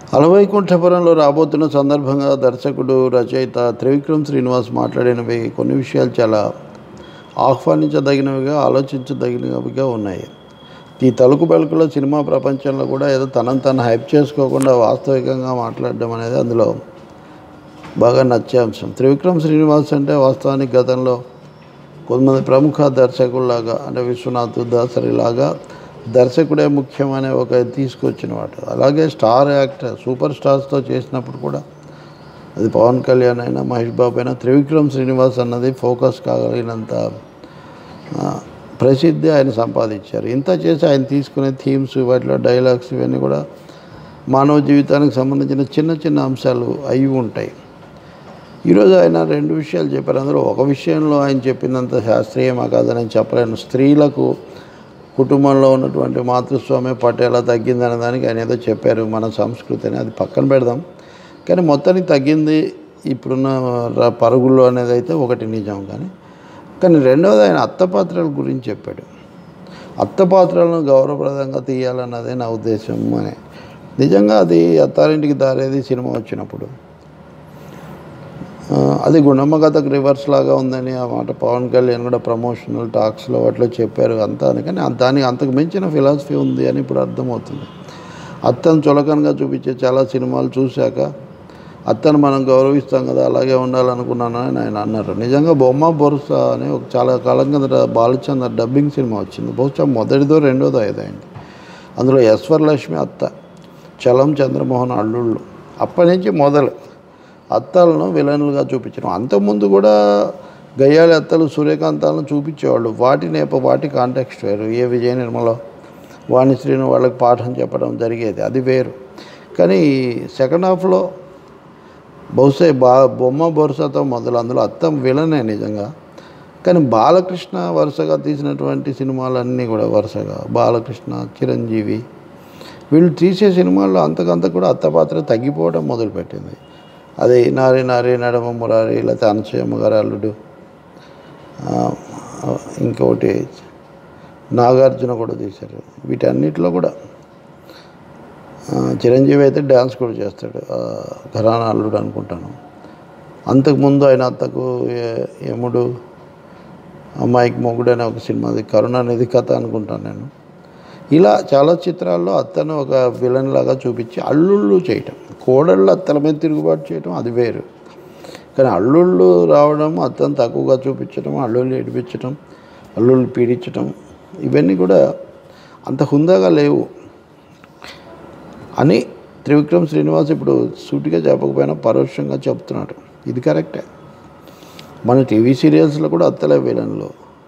అలవైకుంఠపురంలో రాబోతున్న సందర్భంగా దర్శకుడు రచయిత త్రివిక్రమ్ శ్రీనివాస్ మాట్లాడినవి కొన్ని విషయాలు చాలా ఆహ్వానించదగినవిగా ఆలోచించదగినవిగా ఉన్నాయి ఈ తలుకు బెలుకులో సినిమా ప్రపంచంలో కూడా ఏదో తనను తను హైప్ చేసుకోకుండా వాస్తవికంగా మాట్లాడడం అనేది అందులో బాగా నచ్చే అంశం త్రివిక్రమ్ శ్రీనివాస్ అంటే వాస్తవానికి గతంలో కొంతమంది ప్రముఖ దర్శకుల్లాగా అంటే విశ్వనాథ్ దాసరిలాగా దర్శకుడే ముఖ్యమనే ఒక తీసుకొచ్చిన వాడు అలాగే స్టార్ యాక్టర్ సూపర్ స్టార్స్తో చేసినప్పుడు కూడా అది పవన్ కళ్యాణ్ అయినా మహేష్ బాబు అయినా త్రివిక్రమ్ శ్రీనివాస్ అన్నది ఫోకస్ కాగలిగినంత ఆ, ప్రసిద్ధి ఆయన సంపాదించారు ఇంత చేసి ఆయన తీసుకునే థీమ్స్ వాటిలో డైలాగ్స్ ఇవన్నీ కూడా మానవ జీవితానికి సంబంధించిన చిన్న చిన్న అంశాలు అయి ఉంటాయి ఈరోజు ఆయన రెండు విషయాలు చెప్పారు అందులో ఒక విషయంలో ఆయన చెప్పినంత శాస్త్రీయమా కాదని చెప్పలేను స్త్రీలకు కుటుంబంలో ఉన్నటువంటి మాతృస్వామ్య పట్టేలా తగ్గిందనే దానికి ఆయన ఏదో చెప్పారు మన సంస్కృతిని అది పక్కన పెడదాం కానీ మొత్తానికి తగ్గింది ఇప్పుడున్న ర- పరుగుల్లో అనేది అయితే ఒకటి నిజం కానీ కానీ రెండవది ఆయన అత్త పాత్రల గురించి చెప్పాడు అత్త పాత్రలను గౌరవప్రదంగా తీయాలన్నదే నా ఉద్దేశం అని నిజంగా అది అత్తారింటికి దారేది సినిమా వచ్చినప్పుడు ఆ, అది గుండమ్మ కథకు రివర్స్ లాగా ఉందని ఆ మాట పవన్ కళ్యాణ్ కూడా ప్రమోషనల్ టాక్స్లో వాటిలో చెప్పారు అంతా అని కానీ దానికి అంతకు మించిన ఫిలాసఫీ ఉంది అని ఇప్పుడు అర్థమవుతుంది అత్తను చులకనగా చూపించే చాలా సినిమాలు చూశాక అత్తను మనం గౌరవిస్తాం కదా అలాగే ఉండాలనుకున్నాను అని ఆయన అన్నారు నిజంగా బొమ్మ బొరుస అని ఒక చాలా కాలం కిందట బాలచంద్ర డబ్బింగ్ సినిమా వచ్చింది బహుశా మొదటిదో రెండోదో ఐదైంది అందులో యశ్వరలక్ష్మి అత్త చలం చంద్రమోహన్ అల్లుళ్ళు అప్పటి నుంచి మొదలు అత్తలను విలన్లుగా చూపించడం అంతకుముందు కూడా గయ్యాలి అత్తలు సూర్యకాంతాలను చూపించేవాళ్ళు వాటి నేప వాటి కాంటెక్స్ట్ వేరు ఏ విజయ నిర్మలో వాణిశ్రీని వాళ్ళకి పాఠం చెప్పడం జరిగేది అది వేరు కానీ సెకండ్ హాఫ్లో బహుశా బా బొమ్మ బొరుసతో మొదలు అందులో అత్తం విలనే నిజంగా కానీ బాలకృష్ణ వరుసగా తీసినటువంటి సినిమాలన్నీ కూడా వరుసగా బాలకృష్ణ చిరంజీవి వీళ్ళు తీసే సినిమాల్లో అంతకంత కూడా అత్త పాత్ర తగ్గిపోవడం మొదలుపెట్టింది అది నారి నారి నడమ మురారి లేకపోతే అనసూయమ్మ గారి అల్లుడు ఆ, ఇంకొకటి నాగార్జున కూడా తీశారు వీటన్నిటిలో కూడా ఆ, చిరంజీవి అయితే డ్యాన్స్ కూడా చేస్తాడు ఆ, ఘరానా అల్లుడు అనుకుంటాను అంతకుముందు ఆయన అత్తకు ఏ- యముడు అమ్మాయికి మొగుడు అనే ఒక సినిమాది కరుణానిధి కథ అనుకుంటాను నేను ఇలా చాలా చిత్రాల్లో అత్తను ఒక విలన్ లాగా చూపించి అల్లుళ్ళు చేయటం కోడళ్ళు అత్తల మీద తిరుగుబాటు చేయటం అది వేరు కానీ అల్లుళ్ళు రావడం అత్తను తక్కువగా చూపించడం అల్లుళ్ళు ఏడిపించడం అల్లుళ్ళు పీడించడం ఇవన్నీ కూడా అంత హుందాగా లేవు అని త్రివిక్రమ్ శ్రీనివాస్ ఇప్పుడు సూటిగా చెప్పకపోయినా పరోక్షంగా చెప్తున్నాడు ఇది కరెక్టే మన టీవీ సీరియల్స్లో కూడా అత్తలే విలన్లు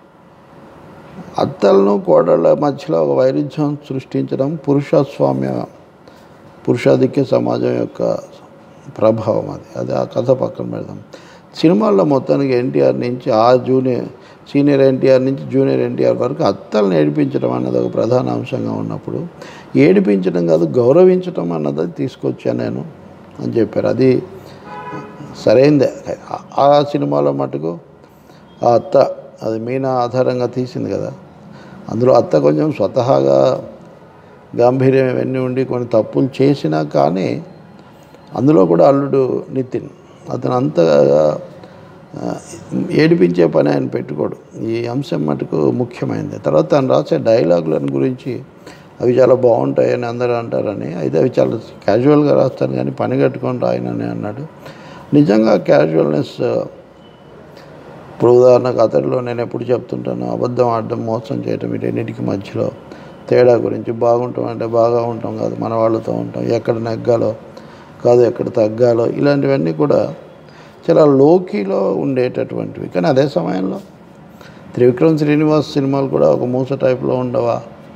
అత్తలను కోడళ్ళ మధ్యలో ఒక వైరుధ్యం సృష్టించడం పురుషస్వామ్య పురుషాధిక్య సమాజం యొక్క ప్రభావం అది అది ఆ కథ పక్కన పెడదాం సినిమాల్లో మొత్తానికి ఎన్టీఆర్ నుంచి ఆ జూనియర్ సీనియర్ ఎన్టీఆర్ నుంచి జూనియర్ ఎన్టీఆర్ వరకు అత్తలను ఏడిపించడం అన్నది ఒక ప్రధాన అంశంగా ఉన్నప్పుడు ఏడిపించడం కాదు గౌరవించడం అన్నది తీసుకొచ్చాను నేను అని చెప్పారు అది సరైందే ఆ- ఆ సినిమాలో మటుకు ఆ అత్త అది మీనా ఆధారంగా తీసింది కదా అందులో అత్త కొంచెం స్వతహాగా గాంభీర్యం ఇవన్నీ ఉండి కొన్ని తప్పులు చేసినా కానీ అందులో కూడా అల్లుడు నితిన్ అతను అంతగా ఆ, ఏడిపించే పని ఆయన పెట్టుకోడు ఈ అంశం మటుకు ముఖ్యమైనది తర్వాత తను రాసే డైలాగులను గురించి అవి చాలా బాగుంటాయని అందరూ అంటారని అయితే అవి చాలా క్యాజువల్గా రాస్తాను కానీ పని కట్టుకొని రాయనని అన్నాడు నిజంగా క్యాజువల్నెస్ ఇప్పుడు ఉదాహరణకు అతడిలో నేను ఎప్పుడు చెప్తుంటాను అబద్ధం ఆడడం మోసం చేయటం వీటన్నిటికి మధ్యలో తేడా గురించి బాగుంటాం అంటే బాగా ఉంటాం కాదు మన వాళ్ళతో ఉంటాం ఎక్కడ నెగ్గాలో కాదు ఎక్కడ తగ్గాలో ఇలాంటివన్నీ కూడా చాలా లోకీలో ఉండేటటువంటివి కానీ అదే సమయంలో త్రివిక్రమ్ శ్రీనివాస్ సినిమాలు కూడా ఒక మూస టైప్లో ఉండవా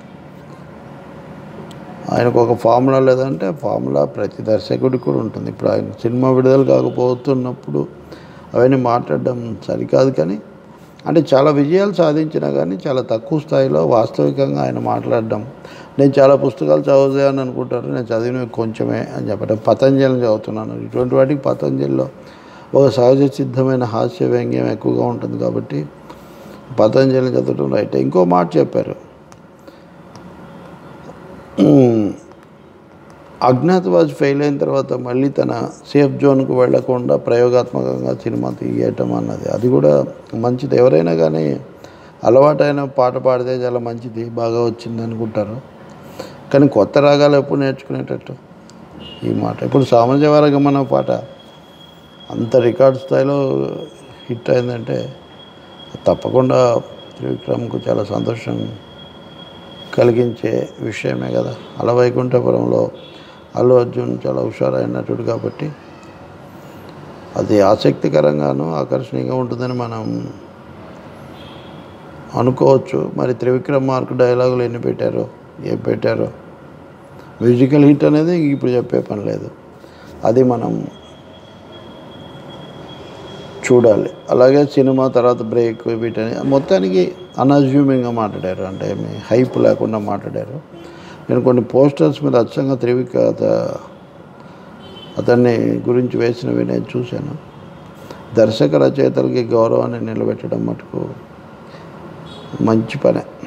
ఆయనకు ఒక ఫార్ములా లేదంటే ఫార్ములా ప్రతి దర్శకుడికి కూడా ఉంటుంది ఇప్పుడు ఆయన సినిమా విడుదల కాకపోతున్నప్పుడు అవన్నీ మాట్లాడడం సరికాదు కానీ అంటే చాలా విజయాలు సాధించినా కానీ చాలా తక్కువ స్థాయిలో వాస్తవికంగా ఆయన మాట్లాడడం నేను చాలా పుస్తకాలు చదివాను అనుకుంటారు నేను చదివినవి కొంచెమే అని చెప్పడం పతంజలిని చదువుతున్నాను ఇటువంటి వాటికి పతంజలిలో ఒక సహజ సిద్ధమైన హాస్య వ్యంగ్యం ఎక్కువగా ఉంటుంది కాబట్టి పతంజలిని చదవడం రైట్ ఇంకో మాట చెప్పారు అజ్ఞాతవాజ్ ఫెయిల్ అయిన తర్వాత మళ్ళీ తన సేఫ్ జోన్కు వెళ్లకుండా ప్రయోగాత్మకంగా సినిమా తీయటం అన్నది అది కూడా మంచిది ఎవరైనా కానీ అలవాటైన పాట పాడితే చాలా మంచిది బాగా వచ్చింది అనుకుంటారు కానీ కొత్త రాగాలు ఎప్పుడు నేర్చుకునేటట్టు ఈ మాట ఇప్పుడు సామాజవరగమన పాట అంత రికార్డ్ స్థాయిలో హిట్ అయిందంటే తప్పకుండా త్రివిక్రమ్కు చాలా సంతోషం కలిగించే విషయమే కదా అలా వైకుంఠపురంలో అల్లు అర్జున్ చాలా హుషారైన నటుడు కాబట్టి అది ఆసక్తికరంగాను ఆకర్షణీయంగా ఉంటుందని మనం అనుకోవచ్చు మరి త్రివిక్రమ్ మార్క్ డైలాగులు ఎన్ని పెట్టారో ఏం పెట్టారో మ్యూజికల్ హిట్ అనేది ఇప్పుడు చెప్పే పని లేదు అది మనం చూడాలి అలాగే సినిమా తర్వాత బ్రేక్ వీటని మొత్తానికి అన్అజ్యూమింగ్గా మాట్లాడారు అంటే ఏమి హైప్ లేకుండా మాట్లాడారు నేను కొన్ని పోస్టర్స్ మీద అచ్చంగా త్రివిక అత- అతన్ని గురించి వేసినవి నేను చూశాను దర్శక రచయితలకి గౌరవాన్ని నిలబెట్టడం మటుకు మంచి పనే